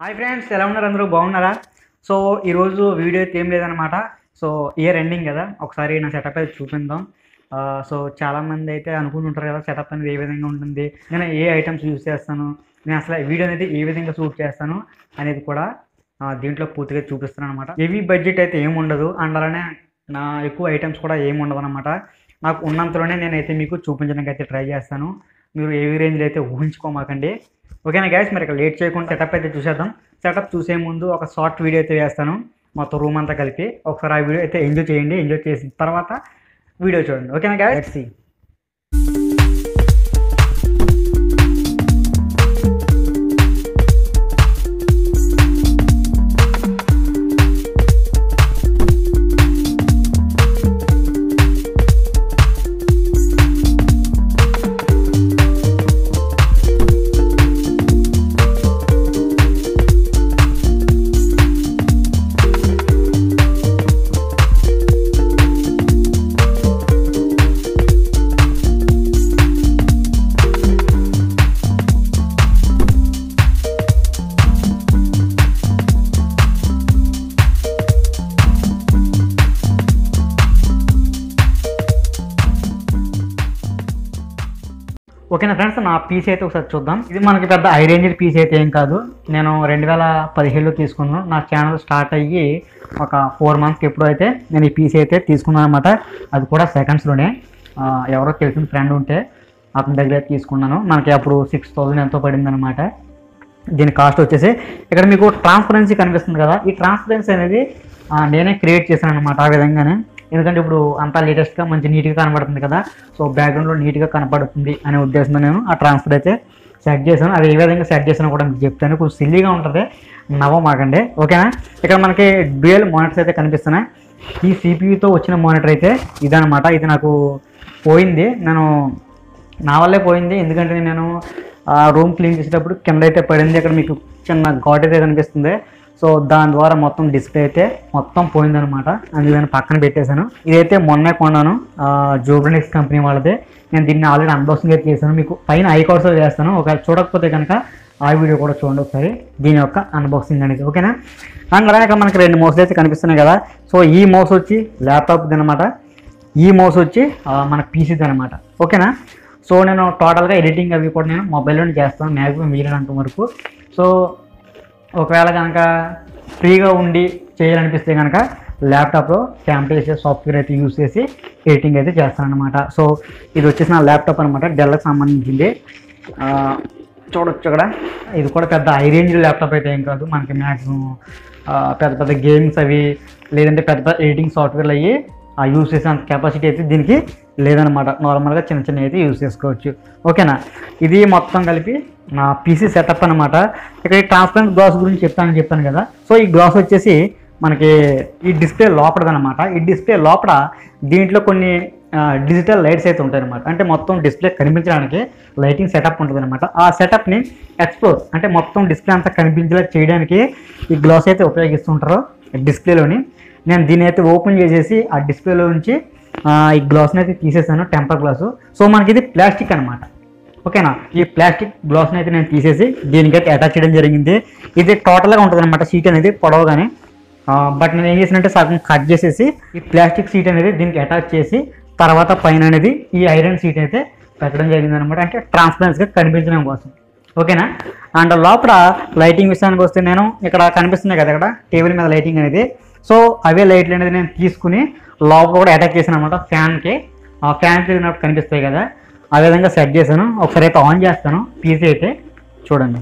hi friends ఎలా ఉన్నారు అందరూ బాగున్నారా సో ఈరోజు వీడియో అయితే ఏం లేదనమాట సో ఇయర్ ఎండింగ్ కదా ఒకసారి నా సెటప్ అయితే చూపిందాం ఆ, సో చాలామంది అయితే అనుకుంటుంటారు కదా సెటప్ అనేది ఏ విధంగా ఉంటుంది నేను ఏ ఐటమ్స్ యూస్ చేస్తాను నేను అసలు వీడియో అనేది ఏ విధంగా షూట్ చేస్తాను అనేది కూడా ఆ, దీంట్లో పూర్తిగా చూపిస్తాను అనమాట హెవీ బడ్జెట్ అయితే ఏమి ఉండదు అండ్ అలానే నా ఎక్కువ ఐటమ్స్ కూడా ఏమి ఉండవు అనమాట నాకు ఉన్నంతలోనే నేనైతే మీకు చూపించడానికి అయితే ట్రై చేస్తాను మీరు ఏవి రేంజ్లో అయితే ఊహించుకోమాకండి ఓకేనా గైస్ మరి ఇక్కడ లేట్ చేయకుండా సెటప్ అయితే చూసేద్దాం సెటప్ చూసే ముందు ఒక షార్ట్ వీడియో అయితే వేస్తాను మొత్తం రూమ్ అంతా కలిపి ఒకసారి ఆ వీడియో అయితే ఎంజాయ్ చేయండి ఎంజాయ్ చేసిన తర్వాత వీడియో చూడండి ఓకేనా గైస్ సి ఓకేనా ఫ్రెండ్స్ నా పీసీ అయితే ఒకసారి చూద్దాం ఇది మనకి పెద్ద హై రేంజ్ పీసీ అయితే ఏం కాదు నేను రెండు వేల పదిహేడులో తీసుకున్నాను నా ఛానల్ స్టార్ట్ అయ్యి ఒక ఫోర్ మంత్స్కి ఎప్పుడో అయితే నేను ఈ పీసీ అయితే తీసుకున్నాను అనమాట అది కూడా సెకండ్స్లోనే ఎవరో తెలిసిన ఫ్రెండ్ ఉంటే అతని దగ్గర అయితే తీసుకున్నాను మనకి అప్పుడు సిక్స్ థౌజండ్ ఎంతో పడింది అనమాట దీని కాస్ట్ వచ్చేసి ఇక్కడ మీకు ట్రాన్స్పరెన్సీ కనిపిస్తుంది కదా ఈ ట్రాన్స్పరెన్సీ అనేది ఆ, నేనే క్రియేట్ చేశాను అనమాట ఆ విధంగానే ఎందుకంటే ఇప్పుడు అంతా లేటెస్ట్గా మంచి నీట్గా కనబడుతుంది కదా సో బ్యాక్గ్రౌండ్లో నీట్గా కనపడుతుంది అనే ఉద్దేశంతో నేను ఆ ట్రాన్స్ఫర్ అయితే సెట్ చేశాను అది ఏ విధంగా సెట్ చేశానో కూడా మీకు చెప్తాను కొంచెం సిల్లీగా ఉంటుంది నవ్వమాకండి ఓకేనా ఇక్కడ మనకి డ్యూయల్ మానిటర్స్ అయితే కనిపిస్తున్నాయి ఈ సిపియూతో వచ్చిన మానిటర్ అయితే ఇదనమాట ఇది నాకు పోయింది నేను నా వల్లే పోయింది ఎందుకంటే నేను ఆ రూమ్ క్లీన్ చేసేటప్పుడు కింద అయితే పడింది అక్కడ మీకు చిన్న ఘాట్ అయితే కనిపిస్తుంది సో దాని ద్వారా మొత్తం డిస్ప్లే అయితే మొత్తం పోయిందనమాట అందుకని పక్కన పెట్టేశాను ఇదైతే మొన్నే కొన్నాను జోబ్రనిక్స్ కంపెనీ వాళ్ళదే నేను దీన్ని ఆల్రెడీ అన్బాక్సింగ్ అయితే చేశాను మీకు పైన ఐ కార్డ్స్ చేస్తాను ఒకవేళ చూడకపోతే కనుక ఆ వీడియో కూడా చూడండి ఒకసారి దీని యొక్క అన్బాక్సింగ్ అనేది ఓకేనా అండ్ అలాగే ఇక్కడ మనకి రెండు మౌస్లు అయితే కనిపిస్తున్నాయి కదా సో ఈ మౌస్ వచ్చి ల్యాప్టాప్ది అనమాట ఈ మౌస్ వచ్చి ఆ, మన పీసీది అనమాట ఓకేనా సో నేను టోటల్గా ఎడిటింగ్ అవి కూడా నేను మొబైల్లోనే చేస్తాను మ్యాక్సిమం వీలైనంత వరకు సో ఒకవేళ కనుక ఫ్రీగా ఉండి చేయాలనిపిస్తే కనుక ల్యాప్టాప్లో క్యాంపేసీ సాఫ్ట్వేర్ అయితే యూస్ చేసి ఎడిటింగ్ అయితే చేస్తాను అనమాట సో ఇది వచ్చేసి నా ల్యాప్టాప్ అనమాట డెల్కి సంబంధించింది ఆ, చూడొచ్చు ఇక్కడ ఇది కూడా పెద్ద హై రేంజ్ ల్యాప్టాప్ అయితే ఏం కాదు మనకి మ్యాక్సిమం పెద్ద పెద్ద గేమ్స్ అవి లేదంటే పెద్ద పెద్ద ఎడిటింగ్ సాఫ్ట్వేర్లు అయ్యి ఆ యూస్ చేసేంత కెపాసిటీ అయితే దీనికి లేదనమాట నార్మల్గా చిన్న చిన్న అయితే యూస్ చేసుకోవచ్చు ఓకేనా ఇది మొత్తం కలిపి నా పీసీ సెటప్ అనమాట ఇక్కడ ఈ ట్రాన్స్పరెంట్ గ్లాస్ గురించి చెప్తానని చెప్పాను కదా సో ఈ గ్లాస్ వచ్చేసి మనకి ఈ డిస్ప్లే లోపలదనమాట ఈ డిస్ప్లే లోపల దీంట్లో కొన్ని డిజిటల్ లైట్స్ అయితే ఉంటాయి అనమాట అంటే మొత్తం డిస్ప్లే కనిపించడానికి లైటింగ్ సెటప్ ఉంటుంది అనమాట ఆ సెటప్ని ఎక్స్ప్లోర్ అంటే మొత్తం డిస్ప్లే అంతా కనిపించేలా చేయడానికి ఈ గ్లాస్ అయితే ఉపయోగిస్తుంటారు డిస్ప్లేలోని నేను దీన్ని అయితే ఓపెన్ చేసేసి ఆ డిస్ప్లేలో నుంచి ఆ, ఈ గ్లాస్ని అయితే తీసేసాను టెంపర్ గ్లాసు సో మనకి ఇది ప్లాస్టిక్ అనమాట ఓకేనా ఈ ప్లాస్టిక్ గ్లాస్ని అయితే నేను తీసేసి దీనికైతే అటాచ్ చేయడం జరిగింది ఇది టోటల్గా ఉంటుంది అనమాట సీట్ అనేది పొడవగానే బట్ నేను ఏం చేసినంటే సగం కట్ చేసేసి ఈ ప్లాస్టిక్ సీట్ అనేది దీనికి అటాచ్ చేసి తర్వాత పైన అనేది ఈ ఐరన్ సీట్ అయితే పెట్టడం జరిగింది అనమాట అంటే ట్రాన్స్పరెన్స్గా కనిపించడం కోసం ఓకేనా అండ్ లోపల లైటింగ్ విషయానికి వస్తే నేను ఇక్కడ కనిపిస్తున్నాయి కదా ఇక్కడ టేబుల్ మీద లైటింగ్ అనేది సో అవే లైట్లు అనేది నేను తీసుకుని లోపల కూడా అటాచ్ చేశాను అనమాట ఫ్యాన్కి ఆ ఫ్యాన్ తిరిగినప్పుడు కనిపిస్తాయి కదా ఆ విధంగా సెట్ చేశాను ఒకసారి అయితే ఆన్ చేస్తాను పీసీ అయితే చూడండి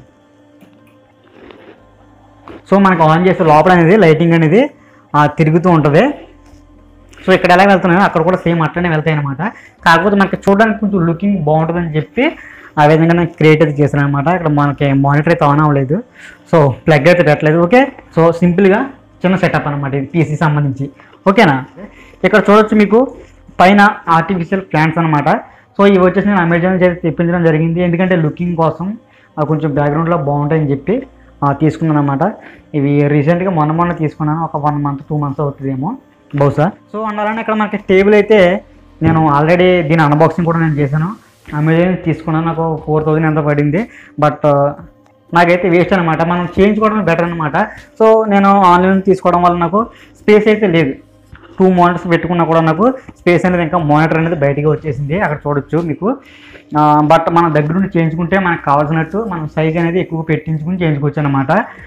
సో మనకు ఆన్ చేసే లోపల అనేది లైటింగ్ అనేది ఆ, తిరుగుతూ ఉంటుంది సో ఇక్కడ ఎలా వెళ్తున్నాయో అక్కడ కూడా సేమ్ అట్లనే వెళ్తాయి అనమాట కాకపోతే మనకి చూడడానికి కొంచెం లుకింగ్ బాగుంటుందని చెప్పి ఆ విధంగా నేను క్రియేట్ అయితే చేశాను అనమాట ఇక్కడ మనకి మానిటర్ అయితే ఆన్ అవ్వలేదు సో ప్లగ్ అయితే పెట్టలేదు ఓకే సో సింపుల్గా చిన్న సెటప్ అనమాట ఇది పీసీ సంబంధించి ఓకేనా ఇక్కడ చూడొచ్చు మీకు పైన ఆర్టిఫిషియల్ ప్లాంట్స్ అనమాట సో ఇవి వచ్చేసి నేను అమెజాన్ నుంచి అయితే తెప్పించడం జరిగింది ఎందుకంటే లుకింగ్ కోసం ఆ కొంచెం బ్యాక్గ్రౌండ్లో బాగుంటాయని చెప్పి ఆ, తీసుకున్నాను అనమాట ఇవి రీసెంట్గా మొన్న మొన్న తీసుకున్నాను ఒక వన్ మంత్ టూ మంత్స్ అవుతుందేమో బహుశా సో అలానే ఇక్కడ మనకి టేబుల్ అయితే నేను ఆల్రెడీ దీని అన్బాక్సింగ్ కూడా నేను చేశాను అమెజాన్ నుంచి తీసుకున్నాను నాకు ఫోర్ థౌజండ్ ఎంత పడింది బట్ నాకైతే వేస్ట్ అనమాట మనం చేయించుకోవడం బెటర్ అనమాట సో నేను ఆన్లైన్ తీసుకోవడం వల్ల నాకు స్పేస్ అయితే లేదు టూ మానిటర్స్ పెట్టుకున్నా కూడా నాకు స్పేస్ అనేది ఇంకా మానిటర్ అనేది బయటికి వచ్చేసింది అక్కడ చూడొచ్చు మీకు బట్ మన దగ్గర నుండి చేయించుకుంటే మనకు కావాల్సినట్టు మనం సైజ్ అనేది ఎక్కువ పెట్టించుకుని చేయించుకోవచ్చు అనమాట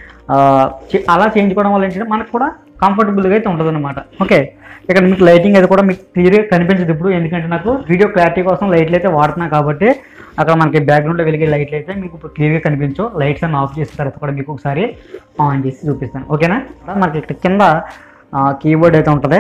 అలా చేయించుకోవడం వల్ల ఏంటంటే మనకు కూడా కంఫర్టబుల్గా అయితే ఉంటుంది అనమాట ఓకే ఇక్కడ మీకు లైటింగ్ అది కూడా మీకు క్లియర్గా కనిపించదు ఇప్పుడు ఎందుకంటే నాకు వీడియో క్లారిటీ కోసం లైట్లు అయితే వాడుతున్నా కాబట్టి అక్కడ మనకి బ్యాక్గ్రౌండ్లో వెలిగే లైట్లు అయితే మీకు ఇప్పుడు క్లియర్గా కనిపించవు లైట్స్ అన్ని ఆఫ్ చేసిన తర్వాత కూడా మీకు ఒకసారి ఆన్ చేసి చూపిస్తాను ఓకేనా మనకి ఇక్కడ కింద కీబోర్డ్ అయితే ఉంటుంది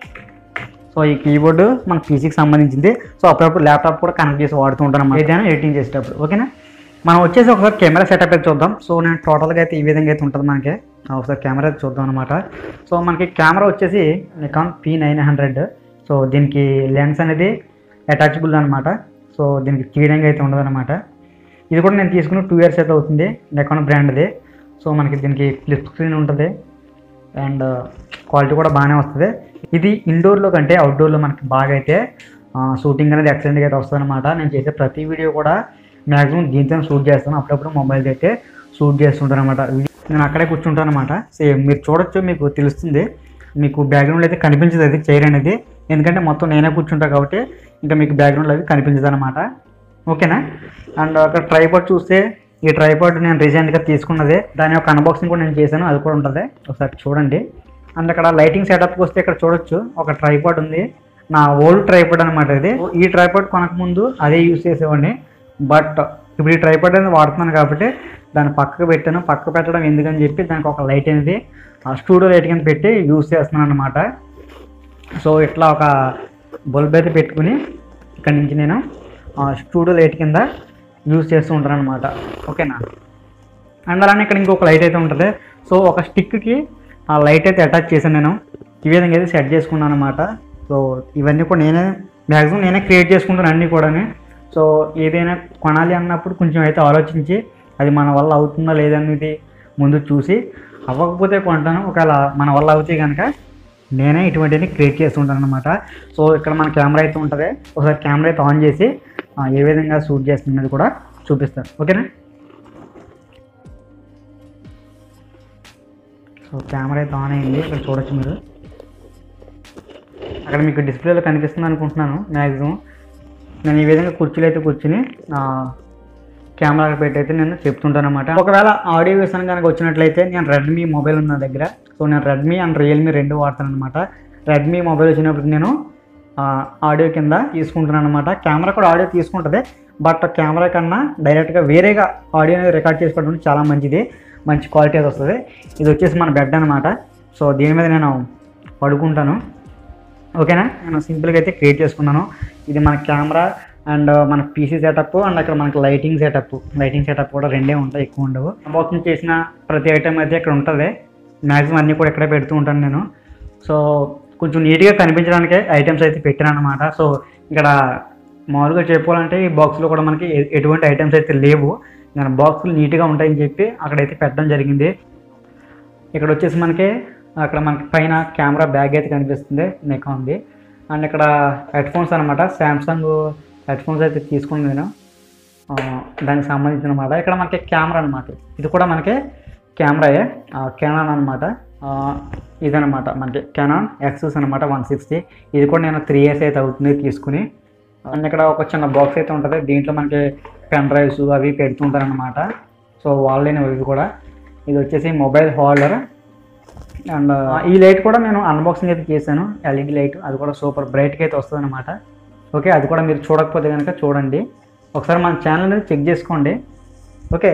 సో ఈ కీబోర్డ్ మన పీసీకి సంబంధించింది సో అప్పుడప్పుడు ల్యాప్టాప్ కూడా కనెక్ట్ చేసి వాడుతూ ఉంటాను ఏదైనా ఎడిటింగ్ చేసేటప్పుడు ఓకేనా మనం వచ్చేసి ఒకసారి కెమెరా సెటప్ అయితే చూద్దాం సో నేను టోటల్గా అయితే ఈ విధంగా అయితే ఉంటుంది మనకి ఆ, ఒకసారి కెమెరా అయితే చూద్దాం అనమాట సో మనకి కెమెరా వచ్చేసి Nikon P nine hundred so దీనికి లెన్స్ అనేది అటాచబుల్ అనమాట సో దీనికి తీయడానికి అయితే ఉండదు అనమాట ఇది కూడా నేను తీసుకుని టూ ఇయర్స్ అయితే అవుతుంది నికాన్ బ్రాండ్ది సో మనకి దీనికి ఫ్లిప్ స్క్రీన్ ఉంటుంది అండ్ క్వాలిటీ కూడా బాగానే వస్తుంది ఇది ఇండోర్లో కంటే అవుట్డోర్లో మనకి బాగా అయితే షూటింగ్ అనేది ఎక్సలెంట్గా అయితే వస్తుంది అనమాట నేను చేసే ప్రతి వీడియో కూడా మ్యాక్సిమం దీంతో షూట్ చేస్తాను అప్పుడప్పుడు మొబైల్ అయితే షూట్ చేస్తుంటాను అనమాట నేను అక్కడే కూర్చుంటాను అనమాట సేమ్ మీరు చూడొచ్చు మీకు తెలుస్తుంది మీకు బ్యాక్గ్రౌండ్ అయితే కనిపించదు అది చైర్ అనేది ఎందుకంటే మొత్తం నేనే కూర్చుంటా కాబట్టి ఇంకా మీకు బ్యాక్గ్రౌండ్ అది కనిపించదు అనమాట ఓకేనా అండ్ అక్కడ ట్రైపాడ్ చూస్తే ఈ ట్రైపాడ్ నేను రీసెంట్గా తీసుకున్నదే దాని యొక్క అన్బాక్సింగ్ కూడా నేను చేశాను అది కూడా ఉంటుంది ఒకసారి చూడండి అండ్ అక్కడ లైటింగ్ సెటప్కి వస్తే ఇక్కడ చూడొచ్చు ఒక ట్రైపాడ్ ఉంది నా ఓల్డ్ ట్రైపాడ్ అనమాట ఇది ఈ ట్రైపాడ్ కొనక ముందు అదే యూస్ చేసేవాడిని బట్ ఇప్పుడు ఈ ట్రైపాడ్ అనేది వాడుతున్నాను కాబట్టి దాన్ని పక్కకు పెట్టాను పక్కకు పెట్టడం ఎందుకని చెప్పి దానికి ఒక లైట్ అనేది స్టూడియో లైట్ కింద పెట్టి యూస్ చేస్తున్నాను అనమాట సో ఇట్లా ఒక బల్బ్ అయితే పెట్టుకుని ఇక్కడ నుంచి నేను స్టూడియో లైట్ కింద యూస్ చేస్తూ ఉంటాను అనమాట ఓకేనా అండ్ అలానే ఇక్కడ ఇంకొక లైట్ అయితే ఉంటుంది సో ఒక స్టిక్కి ఆ లైట్ అయితే అటాచ్ చేశాను నేను ఈ విధంగా అయితే సెట్ చేసుకున్నాను అనమాట సో ఇవన్నీ కూడా నేనే మ్యాక్సిమం నేనే క్రియేట్ చేసుకుంటాను అన్నీ కూడా సో ఏదైనా కొనాలి అన్నప్పుడు కొంచెం అయితే ఆలోచించి అది మన వల్ల అవుతుందా లేదనేది ముందు చూసి అవ్వకపోతే కొంటాను ఒకవేళ మన వల్ల అవుతే కనుక నేనే ఇటువంటివి క్రియేట్ చేస్తుంటాను అనమాట సో ఇక్కడ మన కెమెరా అయితే ఉంటుంది ఒకసారి కెమెరా అయితే ఆన్ చేసి ఆ, ఏ విధంగా షూట్ చేస్తున్నది కూడా చూపిస్తాను ఓకేనా సో కెమెరా అయితే ఆన్ అయింది ఇక్కడ చూడొచ్చు మీరు అక్కడ మీకు డిస్ప్లేలో కనిపిస్తుంది అనుకుంటున్నాను మ్యాక్సిమం నేను ఈ విధంగా కుర్చీలో అయితే కూర్చుని ఆ, కెమెరా పెట్టి అయితే నేను చెప్తుంటాను అనమాట ఒకవేళ ఆడియో విషయం కనుక వచ్చినట్లయితే నేను రెడ్మీ మొబైల్ ఉంది నా దగ్గర సో నేను రెడ్మీ అండ్ రియల్మీ రెండు వాడతాను అనమాట రెడ్మీ మొబైల్ వచ్చినప్పుడు నేను ఆ, ఆడియో కింద తీసుకుంటున్నాను అనమాట కెమెరా కూడా ఆడియో తీసుకుంటుంది బట్ కెమెరా కన్నా డైరెక్ట్గా వేరేగా ఆడియో అనేది రికార్డ్ చేసుకోవడం చాలా మంచిది మంచి క్వాలిటీ అది వస్తుంది ఇది వచ్చేసి మన బెడ్ అనమాట సో దీని మీద నేను పడుకుంటాను ఓకేనా నేను సింపుల్గా అయితే క్రియేట్ చేసుకున్నాను ఇది మన కెమెరా అండ్ మన పీసీ సెటప్ అండ్ అక్కడ మనకి లైటింగ్ సెటప్ లైటింగ్ సెటప్ కూడా రెండే ఉంటాయి ఎక్కువ ఉండవు అన్బాక్సింగ్ చేసిన ప్రతి ఐటమ్ అయితే ఇక్కడ ఉంటుంది మ్యాక్సిమం అన్నీ కూడా ఇక్కడే పెడుతూ ఉంటాను నేను సో కొంచెం నీట్గా కనిపించడానికే ఐటమ్స్ అయితే పెట్టాను అనమాట సో ఇక్కడ మామూలుగా చెప్పుకోవాలంటే ఈ బాక్స్లో కూడా మనకి ఎ- ఎటువంటి ఐటమ్స్ అయితే లేవు నేను బాక్సులు నీట్గా ఉంటాయని చెప్పి అక్కడైతే పెట్టడం జరిగింది ఇక్కడ వచ్చేసి మనకి అక్కడ మనకి పైన కెమెరా బ్యాగ్ అయితే కనిపిస్తుంది నెకాన్ది అండ్ ఇక్కడ హెడ్ ఫోన్స్ అనమాట శాంసంగ్ హెడ్ ఫోన్స్ అయితే తీసుకున్నాను నేను ఆ, దానికి సంబంధించిన అనమాట ఇక్కడ మనకి కెమెరా అనమాట ఇది కూడా మనకి కెమెరాయే కెనాన్ అనమాట ఇదనమాట మనకి కెనాన్ ఎక్సెస్ అనమాట వన్ సిక్స్టీ ఇది కూడా నేను త్రీ ఇయర్స్ అయితే అవుతుంది తీసుకుని అండ్ ఇక్కడ ఒక చిన్న బాక్స్ అయితే ఉంటుంది దీంట్లో మనకి పెన్ డ్రైవ్స్ అవి పెడుతుంటారనమాట సో వాళ్ళని ఇవి కూడా ఇది వచ్చేసి మొబైల్ హోల్డర్ అండ్ ఈ లైట్ కూడా నేను అన్బాక్సింగ్ అయితే చేశాను ఎల్ఈడి లైట్ అది కూడా సూపర్ బ్రైట్గా అయితే వస్తుంది అనమాట ఓకే అది కూడా మీరు చూడకపోతే కనుక చూడండి ఒకసారి మన ఛానల్ అనేది చెక్ చేసుకోండి ఓకే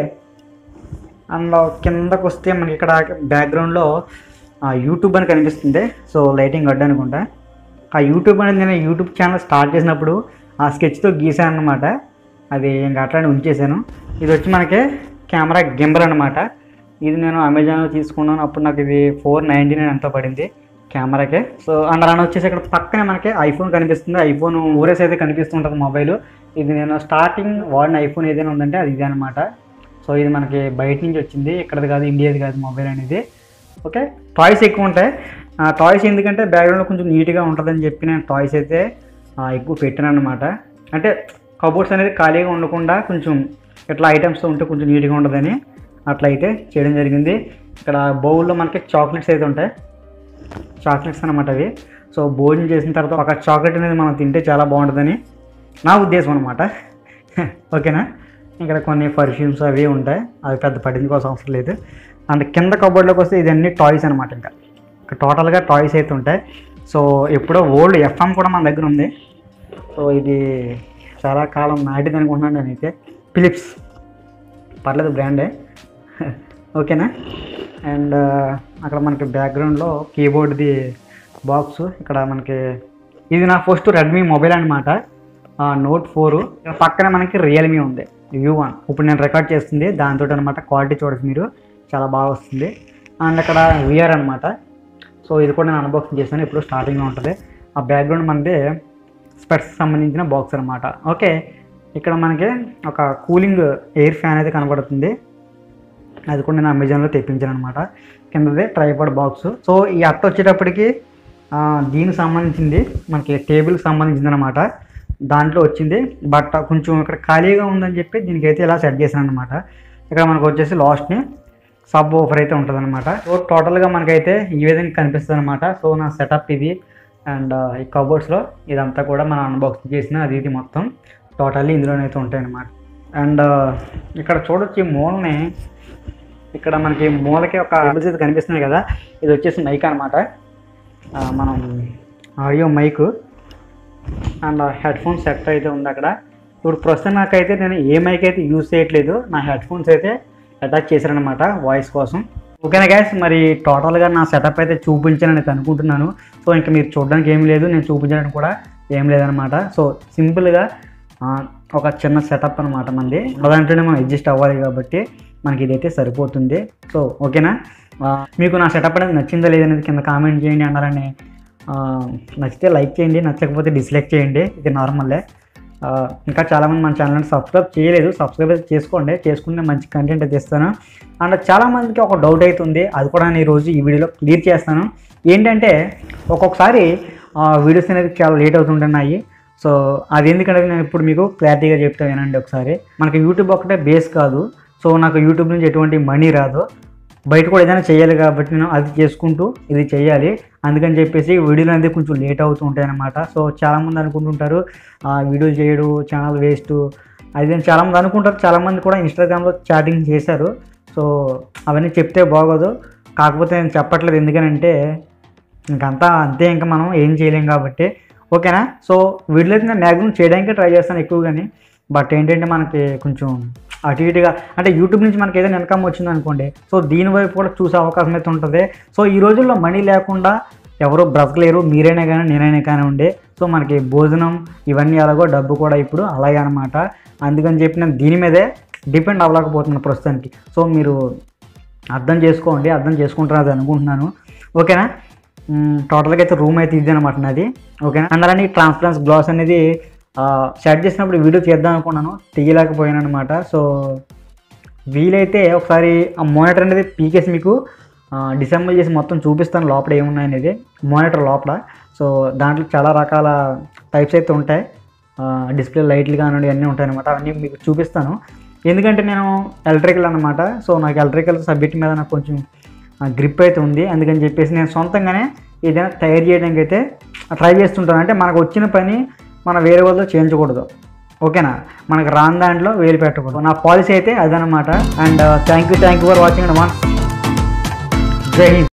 అండ్ కిందకు వస్తే మనకి ఇక్కడ బ్యాక్గ్రౌండ్లో యూట్యూబ్ అని కనిపిస్తుంది సో లైటింగ్ అడ్డు అనుకుంటా ఆ యూట్యూబ్ అనేది నేను యూట్యూబ్ ఛానల్ స్టార్ట్ చేసినప్పుడు ఆ స్కెచ్తో గీసాను అనమాట అది ఇంకా అట్లానే ఉంచేసాను ఇది వచ్చి మనకి కెమెరా గింబల్ అనమాట ఇది నేను అమెజాన్లో తీసుకున్నాను అప్పుడు నాకు ఇది ఫోర్ నైంటీ నైన్ ఎంతో పడింది కెమెరాకే సో అండ్ అలానే వచ్చేసి ఇక్కడ పక్కనే మనకి ఐఫోన్ కనిపిస్తుంది ఐఫోన్ ఊరేస్ అయితే కనిపిస్తుంటుంది మొబైల్ ఇది నేను స్టార్టింగ్ వాడిన ఐఫోన్ ఏదైనా ఉందంటే అది ఇదే అనమాట సో ఇది మనకి బయట నుంచి వచ్చింది ఇక్కడది కాదు ఇండియాది కాదు మొబైల్ అనేది ఓకే టాయ్స్ ఎక్కువ ఉంటాయి ఆ టాయ్స్ ఎందుకంటే బ్యాక్గ్రౌండ్లో కొంచెం నీట్గా ఉంటుందని చెప్పి నేను టాయ్స్ అయితే ఆ, ఎక్కువ పెట్టాను అనమాట అంటే కబోర్డ్స్ అనేది ఖాళీగా ఉండకుండా కొంచెం ఇట్లా ఐటమ్స్ ఉంటే కొంచెం నీట్గా ఉండదని అట్లా అయితే చేయడం జరిగింది ఇక్కడ బౌల్లో మనకి చాక్లెట్స్ అయితే ఉంటాయి చాక్లెట్స్ అనమాట అవి సో భోజనం చేసిన తర్వాత ఒక చాక్లెట్ అనేది మనం తింటే చాలా బాగుంటుందని నా ఉద్దేశం అనమాట ఓకేనా ఇక్కడ కొన్ని పర్ఫ్యూమ్స్ అవి ఉంటాయి అవి పెద్ద పడింది కోసం అవసరం లేదు అండ్ కింద కబోర్డ్లోకి వస్తే ఇదన్నీ టాయ్స్ అనమాట ఇంకా ఇంకా టోటల్గా టాయ్స్ అయితే ఉంటాయి సో ఎప్పుడో ఓల్డ్ ఎఫ్ఎం కూడా మన దగ్గర ఉంది సో ఇది చాలా కాలం నాటిది అనుకుంటున్నాను నేనైతే ఫిలిప్స్ పర్లేదు బ్రాండే ఓకేనా అండ్ అక్కడ మనకి బ్యాక్గ్రౌండ్లో కీబోర్డ్ది బాక్స్ ఇక్కడ మనకి ఇది నా ఫస్ట్ రెడ్మీ మొబైల్ అనమాట నోట్ ఫోర్ పక్కన మనకి రియల్మీ ఉంది వ్యూ వన్ ఇప్పుడు నేను రికార్డ్ చేస్తుంది దాంతో అనమాట క్వాలిటీ చూడచ్చు మీరు చాలా బాగా వస్తుంది అండ్ అక్కడ విఆర్ అనమాట సో ఇది కూడా నేను అన్బాక్సింగ్ చేశాను ఇప్పుడు స్టార్టింగ్లో ఉంటుంది ఆ బ్యాక్గ్రౌండ్ మనది స్పెట్స్ సంబంధించిన బాక్స్ అనమాట ఓకే ఇక్కడ మనకి ఒక కూలింగ్ ఎయిర్ ఫ్యాన్ అయితే కనబడుతుంది అది కూడా నేను అమెజాన్లో తెప్పించాను అనమాట కిందదే ట్రైపాడ్ బాక్స్ సో ఈ అట్ట వచ్చేటప్పటికి ఆ, దీనికి సంబంధించింది మనకి టేబుల్కి సంబంధించింది అనమాట దాంట్లో వచ్చింది బట్ కొంచెం ఇక్కడ ఖాళీగా ఉందని చెప్పి దీనికి అయితే ఇలా సెట్ చేశాను అనమాట ఇక్కడ మనకు వచ్చేసి లాస్ట్ని సబ్ ఆఫర్ అయితే ఉంటుంది అనమాట సో టోటల్గా మనకైతే ఈ విధంగా కనిపిస్తుంది అనమాట సో నా సెటప్ ఇది అండ్ ఈ కబోర్డ్స్లో ఇదంతా కూడా మనం అన్బాక్సింగ్ చేసిన అది ఇది మొత్తం టోటల్లీ ఇందులోనైతే ఉంటాయి అనమాట అండ్ ఇక్కడ చూడొచ్చు ఈ మూలని ఇక్కడ మనకి మూలకి ఒక టేబుల్స్ అయితే కనిపిస్తున్నాయి కదా ఇది వచ్చేసి మైక్ అనమాట మనం audio mic and headphone set అయితే ఉంది అక్కడ ఇప్పుడు ప్రస్తుతం నాకైతే నేను ఏ మైక్ అయితే యూజ్ చేయట్లేదు నా హెడ్ ఫోన్స్ అయితే అటాచ్ చేశారనమాట వాయిస్ కోసం ఓకేనా గ్యాస్ మరి టోటల్గా నా సెటప్ అయితే చూపించానని అయితే అనుకుంటున్నాను సో ఇంకా మీరు చూడడానికి ఏం లేదు నేను చూపించడానికి కూడా ఏం లేదనమాట సో సింపుల్గా ఆ, ఒక చిన్న సెటప్ అనమాట మనది దాంట్లోనే మనం అడ్జస్ట్ అవ్వాలి కాబట్టి మనకి ఇదైతే సరిపోతుంది సో ఓకేనా ఆ, మీకు నా సెటప్ అనేది నచ్చిందా లేదనేది కింద కామెంట్ చేయండి అన్నారని ఆ, నచ్చితే లైక్ చేయండి నచ్చకపోతే డిస్లైక్ చేయండి ఇది నార్మల్లే ఆ, ఇంకా చాలామంది మన ఛానల్ని సబ్స్క్రైబ్ చేయలేదు సబ్స్క్రైబ్ అయితే చేసుకోండి చేసుకుంటే మంచి కంటెంట్ అయితే ఇస్తాను అండ్ చాలామందికి ఒక డౌట్ అవుతుంది అది కూడా నేను ఈరోజు ఈ వీడియోలో క్లియర్ చేస్తాను ఏంటంటే ఒక్కొక్కసారి వీడియోస్ అనేది చాలా లేట్ అవుతుంటున్నాయి సో అది ఎందుకంటే నేను ఇప్పుడు మీకు క్లారిటీగా చెప్తా వినండి ఒకసారి మనకి యూట్యూబ్ ఒకటే బేస్ కాదు సో నాకు యూట్యూబ్ నుంచి ఎటువంటి మనీ రాదు బయట కూడా ఏదైనా చేయాలి కాబట్టి నేను అది చేసుకుంటూ ఇది చేయాలి అందుకని చెప్పేసి వీడియోలు అనేది కొంచెం లేట్ అవుతూ ఉంటాయి అనమాట సో చాలామంది అనుకుంటుంటారు ఆ, వీడియోలు చేయడు ఛానల్ వేస్ట్ అది నేను చాలామంది అనుకుంటారు చాలామంది కూడా ఇన్స్టాగ్రామ్లో చాటింగ్ చేశారు సో అవన్నీ చెప్తే బాగోదు కాకపోతే నేను చెప్పట్లేదు ఎందుకనంటే ఇంకంతా అంతే ఇంకా మనం ఏం చేయలేం కాబట్టి ఓకేనా సో వీడియోలో అయితే నేను మ్యాక్సిమం చేయడానికి ట్రై చేస్తాను ఎక్కువగాని బట్ ఏంటంటే మనకి కొంచెం అటు ఇటుగా అంటే యూట్యూబ్ నుంచి మనకి ఏదైనా ఇన్కమ్ వచ్చింది అనుకోండి సో దీని వైపు కూడా చూసే అవకాశం అయితే ఉంటుంది సో ఈ రోజుల్లో మనీ లేకుండా ఎవరు బ్రతకలేరు మీరైనా కానీ నేనైనా కానివ్వండి సో మనకి భోజనం ఇవన్నీ ఎలాగో డబ్బు కూడా ఇప్పుడు అలాగే అనమాట అందుకని చెప్పి నేను దీని మీదే డిపెండ్ అవ్వలేకపోతున్నాను ప్రస్తుతానికి సో మీరు అర్థం చేసుకోండి అర్థం చేసుకుంటారు అనుకుంటున్నాను ఓకేనా మ్మ్, టోటల్గా అయితే రూమ్ అయితే ఇది అనమాట నాది ఓకేనా అందులోని ట్రాన్స్పరెన్స్ గ్లాస్ అనేది సెట్ చేసినప్పుడు వీడియో చేద్దాం అనుకున్నాను తీయలేకపోయాను అనమాట సో వీలైతే ఒకసారి ఆ మానిటర్ అనేది పీకేసి మీకు డిసెంబర్ చేసి మొత్తం చూపిస్తాను లోపల ఏమున్నాయి అనేది మానిటర్ లోపల సో దాంట్లో చాలా రకాల టైప్స్ అయితే ఉంటాయి డిస్ప్లే లైట్లు కానివ్వండి అన్నీ ఉంటాయి అనమాట అవన్నీ మీకు చూపిస్తాను ఎందుకంటే నేను ఎలక్ట్రికల్ అనమాట సో నాకు ఎలక్ట్రికల్ సబ్జెక్ట్ మీద నాకు కొంచెం గ్రిప్ అయితే ఉంది అందుకని చెప్పేసి నేను సొంతంగానే ఏదైనా తయారు చేయడానికి అయితే ట్రై చేస్తుంటాను అంటే మనకు వచ్చిన పని మనం వేరే వాళ్ళతో చేయించకూడదు ఓకేనా మనకు రాని దాంట్లో వేలు పెట్టకూడదు నా పాలసీ అయితే అదనమాట and thank you thank you for watching and one Jai Hind